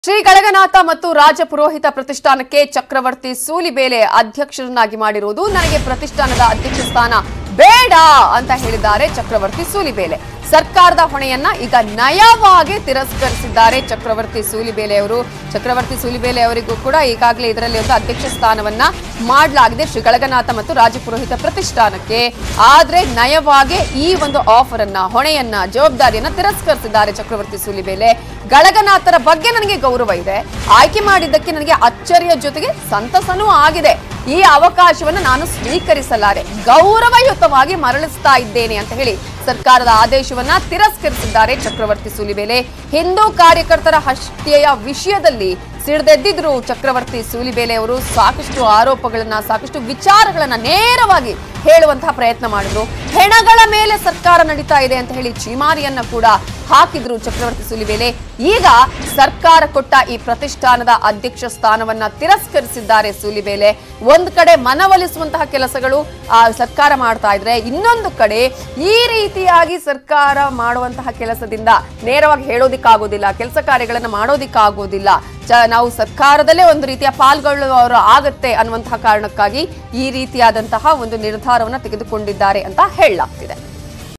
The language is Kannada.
ಶ್ರೀ ಗಳಗನಾಥ ಮತ್ತು ರಾಜಪುರೋಹಿತ ಪ್ರತಿಷ್ಠಾನಕ್ಕೆ ಚಕ್ರವರ್ತಿ ಸೂಲಿಬೇಲೆ ಅಧ್ಯಕ್ಷರನ್ನಾಗಿ ಮಾಡಿರುವುದು ನನಗೆ ಪ್ರತಿಷ್ಠಾನದ ಅಧ್ಯಕ್ಷ ಸ್ಥಾನ ಬೇಡ ಅಂತ ಹೇಳಿದ್ದಾರೆ ಚಕ್ರವರ್ತಿ ಸೂಲಿಬೇಲೆ ಸರ್ಕಾರದ ಹೊಣೆಯನ್ನ ಈಗ ನಯವಾಗಿ ತಿರಸ್ಕರಿಸಿದ್ದಾರೆ ಚಕ್ರವರ್ತಿ ಸೂಲಿಬೇಲೆ ಅವರು ಚಕ್ರವರ್ತಿ ಸೂಲಿಬೇಲೆ ಅವರಿಗೂ ಕೂಡ ಈಗಾಗಲೇ ಇದರಲ್ಲಿ ಒಂದು ಅಧ್ಯಕ್ಷ ಸ್ಥಾನವನ್ನ ಮಾಡಲಾಗಿದೆ ಶ್ರೀ ಗಳಗನಾಥ ಮತ್ತು ರಾಜಪುರೋಹಿತ ಪ್ರತಿಷ್ಠಾನಕ್ಕೆ ಆದ್ರೆ ನಯವಾಗಿ ಈ ಒಂದು ಆಫರ್ ಅನ್ನ ಹೊಣೆಯನ್ನ ಜವಾಬ್ದಾರಿಯನ್ನ ತಿರಸ್ಕರಿಸಿದ್ದಾರೆ ಚಕ್ರವರ್ತಿ ಸೂಲಿಬೇಲೆ ಗಳಗನಾಥರ ಬಗ್ಗೆ ನನಗೆ ಗೌರವ ಇದೆ ಆಯ್ಕೆ ಮಾಡಿದ್ದಕ್ಕೆ ನನಗೆ ಅಚ್ಚರಿಯ ಜೊತೆಗೆ ಸಂತಸನೂ ಆಗಿದೆ ಈ ಅವಕಾಶವನ್ನು ನಾನು ಸ್ವೀಕರಿಸಲಾರೆ ಗೌರವಯುತವಾಗಿ ಮರಳಿಸ್ತಾ ಇದ್ದೇನೆ ಅಂತ ಹೇಳಿ ಸರ್ಕಾರದ ಆದೇಶವನ್ನ ತಿರಸ್ಕರಿಸಿದ್ದಾರೆ ಚಕ್ರವರ್ತಿ ಸೂಲಿಬೇಲೆ ಹಿಂದೂ ಕಾರ್ಯಕರ್ತರ ಹತ್ಯೆಯ ವಿಷಯದಲ್ಲಿ ಸಿಡಿದೆದ್ದಿದ್ರು ಚಕ್ರವರ್ತಿ ಸೂಲಿಬೇಲೆ ಅವರು ಸಾಕಷ್ಟು ಆರೋಪಗಳನ್ನ ಸಾಕಷ್ಟು ವಿಚಾರಗಳನ್ನ ನೇರವಾಗಿ ಹೇಳುವಂತಹ ಪ್ರಯತ್ನ ಮಾಡಿದ್ರು ಹೆಣಗಳ ಮೇಲೆ ಸರ್ಕಾರ ನಡೀತಾ ಇದೆ ಅಂತ ಹೇಳಿ ಚೀಮಾರಿಯನ್ನ ಕೂಡ ಹಾಕಿದ್ರು ಚಕ್ರವರ್ತಿ ಸೂಲಿಬೇಲೆ ಈಗ ಸರ್ಕಾರ ಕೊಟ್ಟ ಈ ಪ್ರತಿಷ್ಠಾನದ ಅಧ್ಯಕ್ಷ ಸ್ಥಾನವನ್ನ ತಿರಸ್ಕರಿಸಿದ್ದಾರೆ ಸೂಲಿಬೇಲೆ ಒಂದ್ ಕಡೆ ಮನವೊಲಿಸುವಂತಹ ಕೆಲಸಗಳು ಆ ಸರ್ಕಾರ ಮಾಡ್ತಾ ಇದ್ರೆ ಇನ್ನೊಂದು ಕಡೆ ಈ ರೀತಿಯಾಗಿ ಸರ್ಕಾರ ಮಾಡುವಂತಹ ಕೆಲಸದಿಂದ ನೇರವಾಗಿ ಹೇಳೋದಿಕ್ಕಾಗೋದಿಲ್ಲ ಕೆಲಸ ಕಾರ್ಯಗಳನ್ನ ಮಾಡೋದಿಕ್ಕಾಗೋದಿಲ್ಲ ಚ- ನಾವು ಸರ್ಕಾರದಲ್ಲೇ ಒಂದು ರೀತಿಯ ಪಾಲ್ಗೊಳ್ಳುವವರು ಆಗತ್ತೆ ಅನ್ನುವಂತಹ ಕಾರಣಕ್ಕಾಗಿ ಈ ರೀತಿಯಾದಂತಹ ಒಂದು ನಿರ್ಧಾರವನ್ನ ತೆಗೆದುಕೊಂಡಿದ್ದಾರೆ ಅಂತ ಹೇಳಲಾಗ್ತಿದೆ